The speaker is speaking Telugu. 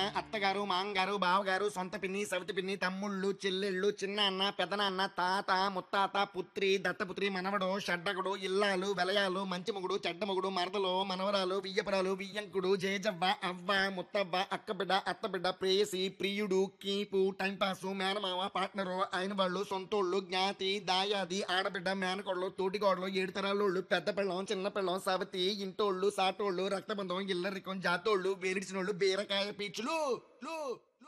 అత్తగారు మాంగారు బావగారు సొంత పిన్ని సవితి పిన్ని తమ్ముళ్ళు చెల్లెళ్ళు చిన్న అన్న పెదనాన్న తాత ముత్తాత పుత్రి దత్తపుత్రి మనవడు షడ్డకుడు ఇల్లాలు వెలయాలు మంచి మొగుడు చెడ్డ మొగుడు మరదలు మనవరాలు వియ్యపురాలు వియ్యంకుడు జేజవ్వ అవ్వ ముత్తవ్వ అక్కబిడ్డ అత్తబిడ్డ ప్రేయసి ప్రియుడు కీపు టైంపాసు మేనమామ పార్ట్నరు అయిన వాళ్ళు సొంతోళ్ళు జ్ఞాతి దాయాది ఆడబిడ్డ మేనకోళ్ళు తోటికోడలు ఏడు తరాలోళ్ళు పెద్ద పిల్లం చిన్న పిల్లం సవతి ఇంటోళ్ళు సాటోళ్ళు రక్తబంధం ఇల్లరికం జాతోళ్ళు వేరిడిచినోళ్ళు బీరకాయ పీచులు లు